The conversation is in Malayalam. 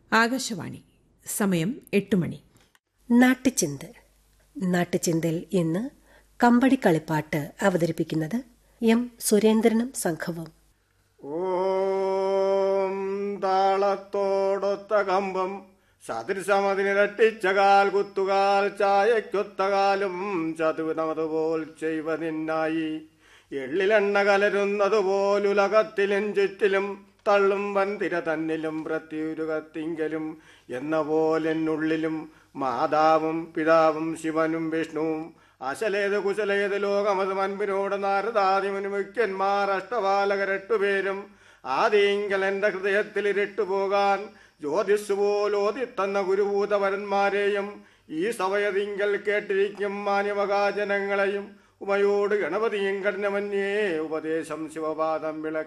ആകാശവാണി സമയം എട്ട് മണി നാട്ടുചിന്ത നാട്ടുചിന്തയിൽ ഇന്ന് കമ്പടി കളിപ്പാട്ട് അവതരിപ്പിക്കുന്നത് എം സുരേന്ദ്രനും സംഘവും ഓം താളത്തോടൊത്ത കമ്പം സദൃശമതിനിരട്ടിച്ച കാൽ കുത്തുകാൽ ചായക്കൊത്ത കാലും ചതുവിനതുപോൽ ചെയ്വതിനായി എള്ളിലെണ്ണ കലരുന്നതുപോലുലകത്തിലും ചുറ്റിലും തള്ളും വന്തിര തന്നിലും പ്രത്യുരുകത്തിങ്കലും എന്ന പോലെന്നുള്ളിലും മാതാവും പിതാവും ശിവനും വിഷ്ണുവും അശലേത് കുശലേത് ലോകമത് മൻപിനോട് നാരദാദിമനു മുഖ്യന്മാർ അഷ്ടപാലകരെട്ടുപേരും ആദിങ്കൽ എന്റെ ഹൃദയത്തിൽ ഇരുട്ടുപോകാൻ ജ്യോതിസ് പോലോതി തന്ന ഗുരുഭൂതവരന്മാരെയും ഈ സവയതിങ്കൽ കേട്ടിരിക്കും മാന്യമകാജനങ്ങളെയും ഉമയോട് ഗണപതിയും കഠിനമന്യേ ഉപദേശം ശിവപാദം വിള